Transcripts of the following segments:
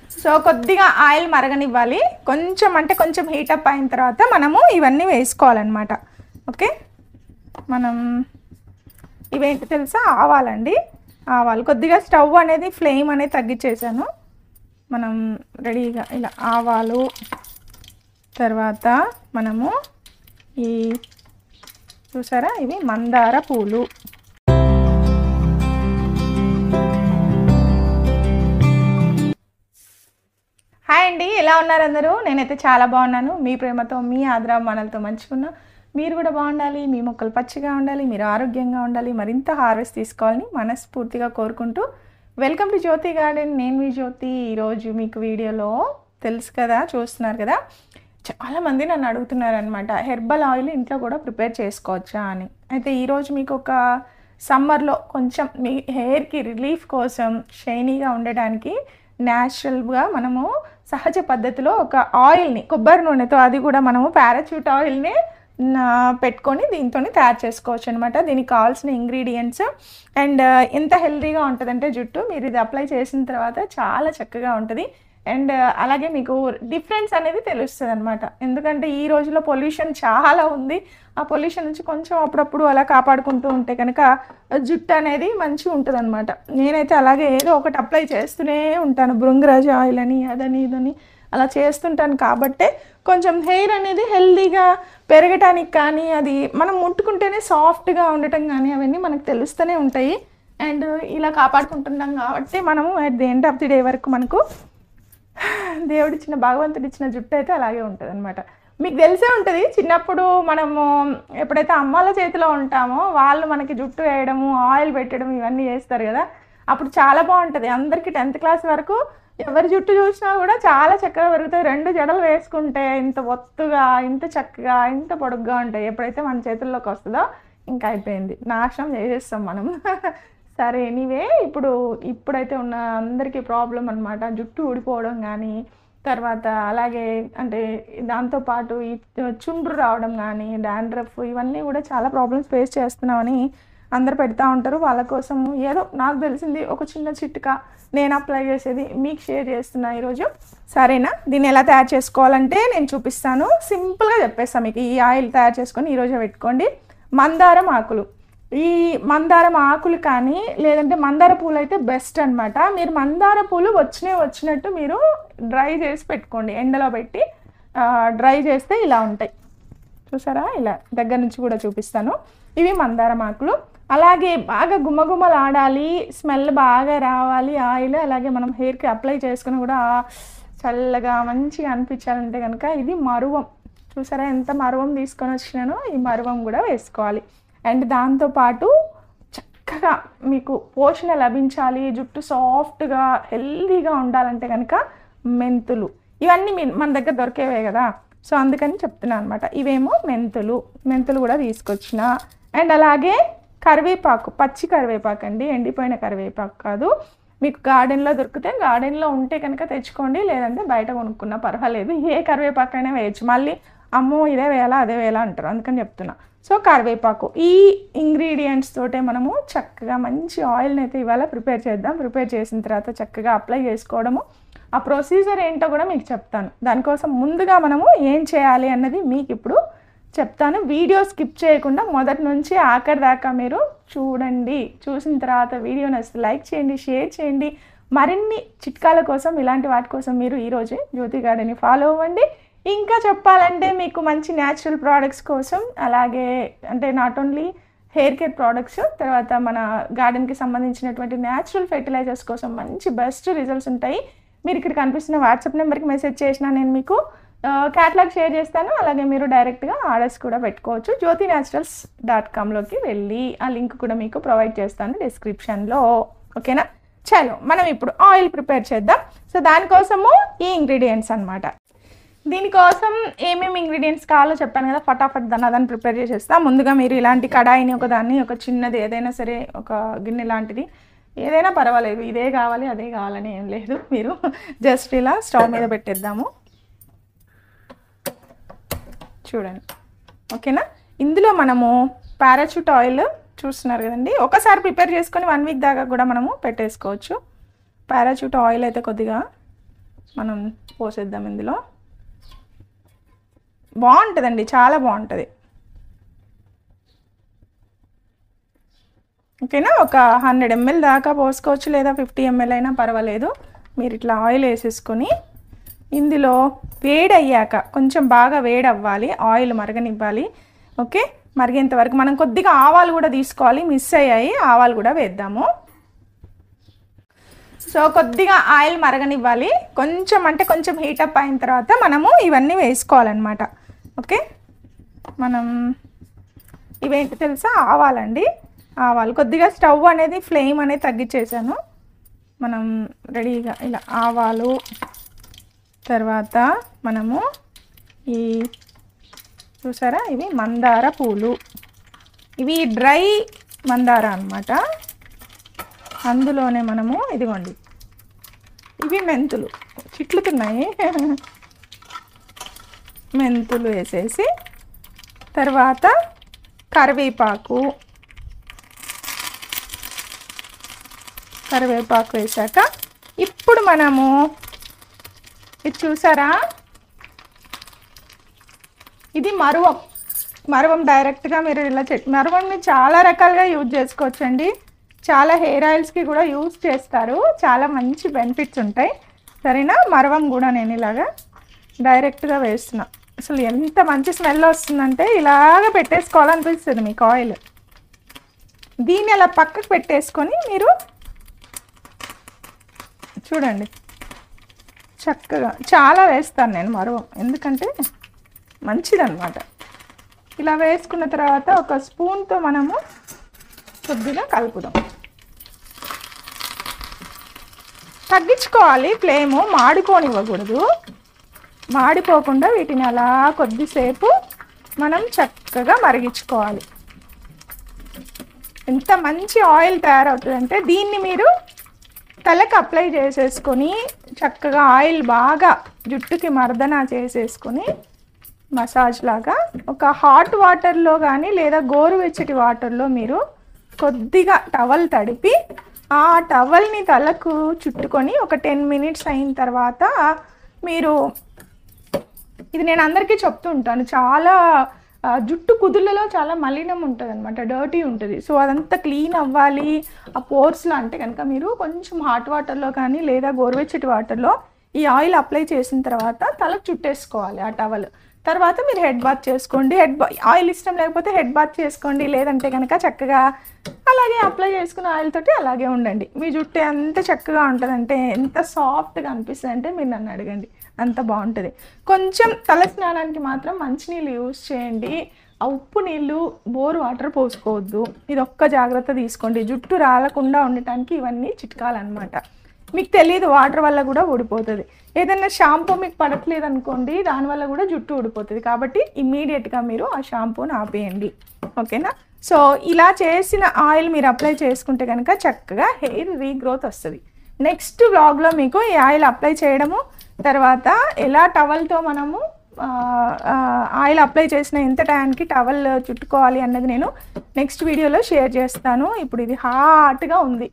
so కొద్దిగా oil మరగనివ్వాలి కొంచెం అంటే కొంచెం హీటప్ అయిన తర్వాత మనము ఇవన్నీ వేసుకోవాలన్నమాట ఓకే మనం ఇవేంటి తెలుసా ఆవాలండి ఆవాలు కొద్దిగా స్టవ్ అనేది ఫ్లేమ్ అనేది తగ్గించేసాను మనం రెడీగా ఇలా ఆవాలు తర్వాత మనము ఈ చూసారా ఇవి మందార పూలు హాయ్ అండి ఎలా ఉన్నారు అందరూ నేనైతే చాలా బాగున్నాను మీ ప్రేమతో మీ ఆదర మనలతో మంచుకున్నా మీరు కూడా బాగుండాలి మీ మొక్కలు పచ్చిగా ఉండాలి మీరు ఆరోగ్యంగా ఉండాలి మరింత హార్వెస్ట్ తీసుకోవాలని మనస్ఫూర్తిగా కోరుకుంటూ వెల్కమ్ టు జ్యోతి గార్డెన్ నేను మీ జ్యోతి ఈరోజు మీకు వీడియోలో తెలుసు కదా చూస్తున్నారు కదా చాలామంది నన్ను అడుగుతున్నారు అనమాట హెర్బల్ ఆయిల్ ఇంట్లో కూడా ప్రిపేర్ చేసుకోవచ్చా అని అయితే ఈరోజు మీకు ఒక సమ్మర్లో కొంచెం మీ హెయిర్కి రిలీఫ్ కోసం షైనీగా ఉండడానికి న్యాచురల్గా మనము సహజ పద్ధతిలో ఒక ఆయిల్ని కొబ్బరి నూనెతో అది కూడా మనము పారాచూట్ ఆయిల్ని నా- పెట్టుకొని దీంతో తయారు చేసుకోవచ్చు అనమాట దీనికి కావాల్సిన ఇంగ్రీడియంట్స్ అండ్ ఎంత హెల్తీగా ఉంటుందంటే జుట్టు మీరు ఇది అప్లై చేసిన తర్వాత చాలా చక్కగా ఉంటుంది అండ్ అలాగే మీకు డిఫరెన్స్ అనేది తెలుస్తుంది అనమాట ఎందుకంటే ఈ రోజులో పొల్యూషన్ చాలా ఉంది ఆ పొల్యూషన్ నుంచి కొంచెం అప్పుడప్పుడు అలా కాపాడుకుంటూ ఉంటే కనుక జుట్టు అనేది మంచిగా ఉంటుంది అనమాట నేనైతే అలాగే ఏదో ఒకటి అప్లై చేస్తూనే ఉంటాను భృంగరాజ ఆయిల్ అని అదని ఇదని అలా చేస్తుంటాను కాబట్టే కొంచెం హెయిర్ అనేది హెల్దీగా పెరగటానికి కానీ అది మనం ముట్టుకుంటేనే సాఫ్ట్గా ఉండటం కానీ అవన్నీ మనకు తెలుస్తూనే ఉంటాయి అండ్ ఇలా కాపాడుకుంటున్నాం కాబట్టి మనము at the end of the day వరకు మనకు దేవుడిచ్చిన భగవంతుడు ఇచ్చిన జుట్టు అయితే అలాగే ఉంటుంది అనమాట మీకు తెలిసే ఉంటుంది చిన్నప్పుడు మనము ఎప్పుడైతే అమ్మాల చేతిలో ఉంటామో వాళ్ళు మనకి జుట్టు వేయడము ఆయిల్ పెట్టడం ఇవన్నీ చేస్తారు కదా అప్పుడు చాలా బాగుంటుంది అందరికీ టెన్త్ క్లాస్ వరకు ఎవరి జుట్టు చూసినా కూడా చాలా చక్కగా పెరుగుతాయి రెండు జడలు వేసుకుంటే ఇంత ఒత్తుగా ఇంత చక్కగా ఇంత పొడుగ్గా ఉంటాయి ఎప్పుడైతే మన చేతుల్లోకి వస్తుందో ఇంకా అయిపోయింది నాశనం చేసేస్తాం మనం సరే ఎనీవే ఇప్పుడు ఇప్పుడైతే ఉన్న అందరికీ ప్రాబ్లం అనమాట జుట్టు ఊడిపోవడం కానీ తర్వాత అలాగే అంటే దాంతోపాటు ఈ చుండ్రు రావడం కానీ డాండ్రఫ్ ఇవన్నీ కూడా చాలా ప్రాబ్లమ్స్ ఫేస్ చేస్తున్నామని అందరు పెడతా ఉంటారు వాళ్ళ కోసం ఏదో నాకు తెలిసింది ఒక చిన్న చిట్కా నేను అప్లై చేసేది మీకు షేర్ చేస్తున్నా ఈరోజు సరేనా దీన్ని ఎలా తయారు చేసుకోవాలంటే నేను చూపిస్తాను సింపుల్గా చెప్పేస్తాను మీకు ఈ ఆయిల్ తయారు చేసుకొని ఈరోజే పెట్టుకోండి మందారం ఆకులు ఈ మందారం ఆకులు కానీ లేదంటే మందార పూలు అయితే బెస్ట్ అన్నమాట మీరు మందార పూలు వచ్చినవి వచ్చినట్టు మీరు డ్రై చేసి పెట్టుకోండి ఎండలో పెట్టి డ్రై చేస్తే ఇలా ఉంటాయి చూసారా ఇలా దగ్గర నుంచి కూడా చూపిస్తాను ఇవి మందారం ఆకులు అలాగే బాగా గుమ్మగుమ్మలు ఆడాలి స్మెల్ బాగా రావాలి ఆయిల్ అలాగే మనం హెయిర్కి అప్లై చేసుకుని కూడా చల్లగా మంచిగా అనిపించాలంటే కనుక ఇది మరువం చూసారా ఎంత మరువం తీసుకొని వచ్చినానో ఈ మరువం కూడా వేసుకోవాలి అండ్ దాంతోపాటు చక్కగా మీకు పోషణ లభించాలి జుట్టు సాఫ్ట్గా హెల్దీగా ఉండాలంటే కనుక మెంతులు ఇవన్నీ మీ మన దగ్గర దొరికేవే కదా సో అందుకని చెప్తున్నాను అనమాట ఇవేమో మెంతులు మెంతులు కూడా తీసుకొచ్చిన అండ్ అలాగే కరివేపాకు పచ్చి కరివేపాకు అండి ఎండిపోయిన కరివేపాకు కాదు మీకు గార్డెన్లో దొరికితే గార్డెన్లో ఉంటే కనుక తెచ్చుకోండి లేదంటే బయట కొనుక్కున్నా పర్వాలేదు ఏ కరివేపాకు అయినా వేయచ్చు మళ్ళీ అమ్మో ఇదే వేయాలా అదే వేయాలా అంటారు అందుకని చెప్తున్నా సో కరివేపాకు ఈ ఇంగ్రీడియంట్స్ తోటే మనము చక్కగా మంచి ఆయిల్ని అయితే ఇవాళ ప్రిపేర్ చేద్దాం ప్రిపేర్ చేసిన తర్వాత చక్కగా అప్లై చేసుకోవడము ఆ ప్రొసీజర్ ఏంటో కూడా మీకు చెప్తాను దానికోసం ముందుగా మనము ఏం చేయాలి అన్నది మీకు ఇప్పుడు చెప్తాను వీడియో స్కిప్ చేయకుండా మొదటి నుంచి ఆఖరి దాకా మీరు చూడండి చూసిన తర్వాత వీడియో నచ్చితే లైక్ చేయండి షేర్ చేయండి మరిన్ని చిట్కాల కోసం ఇలాంటి వాటి కోసం మీరు ఈరోజే జ్యోతి గార్డెన్ని ఫాలో అవ్వండి ఇంకా చెప్పాలంటే మీకు మంచి న్యాచురల్ ప్రోడక్ట్స్ కోసం అలాగే అంటే not only hair care products తర్వాత మన గార్డెన్కి సంబంధించినటువంటి న్యాచురల్ ఫెర్టిలైజర్స్ కోసం మంచి బెస్ట్ రిజల్ట్స్ ఉంటాయి మీరు ఇక్కడ కనిపిస్తున్న వాట్సాప్ నెంబర్కి మెసేజ్ చేసినా నేను మీకు క్యాటలాగ్ షేర్ చేస్తాను అలాగే మీరు డైరెక్ట్గా ఆర్డర్స్ కూడా పెట్టుకోవచ్చు జ్యోతి న్యాచురల్స్ డాట్ కామ్లోకి వెళ్ళి ఆ లింక్ కూడా మీకు ప్రొవైడ్ చేస్తాను డిస్క్రిప్షన్లో ఓకేనా చలో మనం ఇప్పుడు ఆయిల్ ప్రిపేర్ చేద్దాం సో దానికోసము ఈ ఇంగ్రీడియంట్స్ అన్నమాట దీనికోసం ఏమేమి ఇంగ్రీడియంట్స్ కావాలో చెప్పాను కదా ఫటాఫట్ దాన్ని అదని ప్రిపేర్ చేసేస్తా ముందుగా మీరు ఇలాంటి కడాయిని ఒక దాన్ని ఒక చిన్నది ఏదైనా సరే ఒక గిన్నె లాంటిది ఏదైనా పర్వాలేదు ఇదే కావాలి అదే కావాలని ఏం లేదు మీరు జస్ట్ ఇలా స్టవ్ మీద పెట్టేద్దాము చూడండి ఓకేనా ఇందులో మనము పారాచూట్ ఆయిల్ చూస్తున్నారు కదండి ఒకసారి ప్రిపేర్ చేసుకొని వన్ వీక్ దాకా కూడా మనము పెట్టేసుకోవచ్చు పారాచూట్ ఆయిల్ అయితే కొద్దిగా మనం పోసేద్దాం ఇందులో బాగుంటుందండి చాలా బాగుంటుంది ఓకేనా ఒక హండ్రెడ్ ఎంఎల్ దాకా పోసుకోవచ్చు లేదా ఫిఫ్టీ ఎంఎల్ అయినా పర్వాలేదు మీరు ఇట్లా ఆయిల్ వేసేసుకొని ఇందులో వేడి అయ్యాక కొంచెం బాగా వేడి అవ్వాలి ఆయిల్ మరగనివ్వాలి ఓకే మరిగేంత వరకు మనం కొద్దిగా ఆవాలు కూడా తీసుకోవాలి మిస్ అయ్యాయి ఆవాలు కూడా వేద్దాము సో కొద్దిగా ఆయిల్ మరగనివ్వాలి కొంచెం అంటే కొంచెం హీటప్ అయిన తర్వాత మనము ఇవన్నీ వేసుకోవాలన్నమాట ఓకే మనం ఇవేంటి తెలుసా ఆవాలండి ఆవాలు కొద్దిగా స్టవ్ అనేది ఫ్లేమ్ అనేది తగ్గించేసాను మనం రెడీగా ఇలా ఆవాలు తర్వాత మనము ఈ చూసారా ఇవి మందార పూలు ఇవి డ్రై మందార అన్నమాట అందులోనే మనము ఇదిగోండి ఇవి మెంతులు చిట్లుతున్నాయి మెంతులు వేసేసి తర్వాత కరివేపాకు కరివేపాకు వేసాక ఇప్పుడు మనము ఇది చూసారా ఇది మరువం మరువం డైరెక్ట్గా మీరు ఇలా చెట్ మరువంని చాలా రకాలుగా యూజ్ చేసుకోవచ్చండి చాలా హెయిర్ ఆయిల్స్కి కూడా యూజ్ చేస్తారు చాలా మంచి బెనిఫిట్స్ ఉంటాయి సరేనా మరవం కూడా నేను ఇలాగా డైరెక్ట్గా వేస్తున్నా అసలు ఎంత మంచి స్మెల్ వస్తుందంటే ఇలాగ పెట్టేసుకోవాలనిపిస్తుంది మీకు ఆయిల్ దీన్ని అలా పక్కకు పెట్టేసుకొని మీరు చూడండి చక్కగా చాలా వేస్తాను నేను మరవం ఎందుకంటే మంచిదన్నమాట ఇలా వేసుకున్న తర్వాత ఒక స్పూన్తో మనము కొద్దిగా కలుపుదాం తగ్గించుకోవాలి ఫ్లేము మాడిపోనివ్వకూడదు మాడిపోకుండా వీటిని అలా కొద్దిసేపు మనం చక్కగా మరిగించుకోవాలి ఎంత మంచి ఆయిల్ తయారవుతుందంటే దీన్ని మీరు తలకు అప్లై చేసేసుకొని చక్కగా ఆయిల్ బాగా జుట్టుకి మర్దన చేసేసుకొని మసాజ్ లాగా ఒక హాట్ వాటర్లో కానీ లేదా గోరువెచ్చటి వాటర్లో మీరు కొద్దిగా టవల్ తడిపి ఆ టవల్ని తలకు చుట్టుకొని ఒక టెన్ మినిట్స్ అయిన తర్వాత మీరు ఇది నేను అందరికీ చెప్తూ ఉంటాను చాలా ఆ, జుట్టు కుదుళ్ళలో చాలా మలినం ఉంటుంది అనమాట డర్టీ ఉంటుంది సో అదంతా క్లీన్ అవ్వాలి ఆ పోర్స్లో అంటే కనుక మీరు కొంచెం హాట్ వాటర్లో కానీ లేదా గోరువెచ్చటి వాటర్లో ఈ ఆయిల్ అప్లై చేసిన తర్వాత తలకు చుట్టేసుకోవాలి ఆ టవల్ తర్వాత మీరు హెడ్ బాత్ చేసుకోండి హెడ్ బా ఆయిల్ ఇష్టం లేకపోతే హెడ్ బాత్ చేసుకోండి లేదంటే కనుక చక్కగా అలాగే అప్లై చేసుకున్న ఆయిల్ తోటి అలాగే ఉండండి మీ జుట్టు ఎంత చక్కగా ఉంటుందంటే ఎంత సాఫ్ట్గా అనిపిస్తుంది అంటే మీరు నన్ను అడగండి అంత బాగుంటుంది కొంచెం తల స్నానానికి మాత్రం మంచినీళ్ళు యూజ్ చేయండి ఆ ఉప్పు నీళ్ళు బోరు వాటర్ పోసుకోవద్దు ఇది ఒక్క జాగ్రత్త తీసుకోండి జుట్టు రాలకుండా ఉండటానికి ఇవన్నీ చిట్కాలన్నమాట మీకు తెలియదు వాటర్ వల్ల కూడా ఊడిపోతుంది ఏదైనా షాంపూ మీకు పడట్లేదు అనుకోండి దానివల్ల కూడా జుట్టు ఊడిపోతుంది కాబట్టి ఇమ్మీడియట్గా మీరు ఆ షాంపూని ఆపేయండి ఓకేనా సో ఇలా చేసిన ఆయిల్ మీరు అప్లై చేసుకుంటే కనుక చక్కగా హెయిర్ రీగ్రోత్ వస్తుంది నెక్స్ట్ వ్లాగ్లో మీకు ఈ ఆయిల్ అప్లై చేయడము తర్వాత ఎలా టవల్తో మనము ఆ, ఆ, ఆయిల్ అప్లై చేసిన ఎంత టైంకి టవల్ చుట్టుకోవాలి అన్నది నేను నెక్స్ట్ వీడియోలో షేర్ చేస్తాను ఇప్పుడు ఇది హాట్గా ఉంది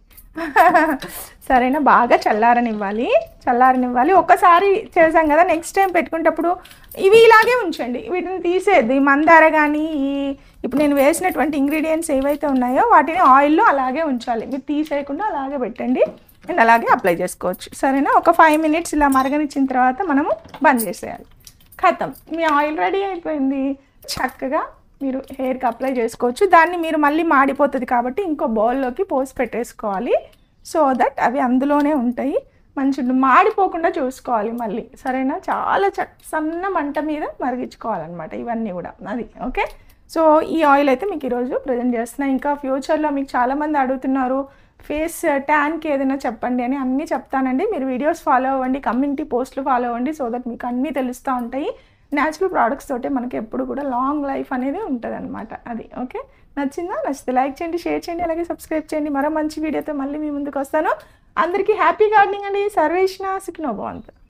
సరేనా బాగా చల్లారనివ్వాలి చల్లారనివ్వాలి ఒక్కసారి చేసాం కదా నెక్స్ట్ టైం పెట్టుకునేటప్పుడు ఇవి ఇలాగే ఉంచండి వీటిని తీసేది మందార కానీ ఈ ఇప్పుడు నేను వేసినటువంటి ఇంగ్రీడియంట్స్ ఏవైతే ఉన్నాయో వాటిని ఆయిల్లో అలాగే ఉంచాలి మీరు తీసేయకుండా అలాగే పెట్టండి అండ్ అలాగే అప్లై చేసుకోవచ్చు సరేనా ఒక ఫైవ్ మినిట్స్ ఇలా మరగనిచ్చిన తర్వాత మనము బంద్ చేసేయాలి ఖతం మీ ఆయిల్ రెడీ అయిపోయింది చక్కగా మీరు హెయిర్కి అప్లై చేసుకోవచ్చు దాన్ని మీరు మళ్ళీ మాడిపోతుంది కాబట్టి ఇంకో బౌల్లోకి పోసి పెట్టేసుకోవాలి సో దట్ అవి అందులోనే ఉంటాయి మంచి మాడిపోకుండా చూసుకోవాలి మళ్ళీ సరేనా చాలా చ సన్న మంట మీద మరిగించుకోవాలన్నమాట ఇవన్నీ కూడా అది ఓకే సో ఈ ఆయిల్ అయితే మీకు ఈరోజు ప్రజెంట్ చేస్తున్నా ఇంకా ఫ్యూచర్లో మీకు చాలామంది అడుగుతున్నారు ఫేస్ ట్యాన్కి ఏదైనా చెప్పండి అని అన్నీ చెప్తానండి మీరు వీడియోస్ ఫాలో అవ్వండి కమ్యూనిటీ పోస్టులు ఫాలో అవ్వండి సో దట్ మీకు అన్నీ తెలుస్తూ ఉంటాయి న్యాచురల్ ప్రోడక్ట్స్ తోటే మనకి ఎప్పుడు కూడా లాంగ్ లైఫ్ అనేది ఉంటుంది అనమాట అది ఓకే నచ్చిందా నచ్చితే లైక్ చేయండి షేర్ చేయండి అలాగే సబ్స్క్రైబ్ చేయండి మరో మంచి వీడియోతో మళ్ళీ మీ ముందుకు వస్తాను అందరికీ హ్యాపీ గార్డెనింగ్ అండి సర్వేష్ణ సుఖినో బాగుంటుంది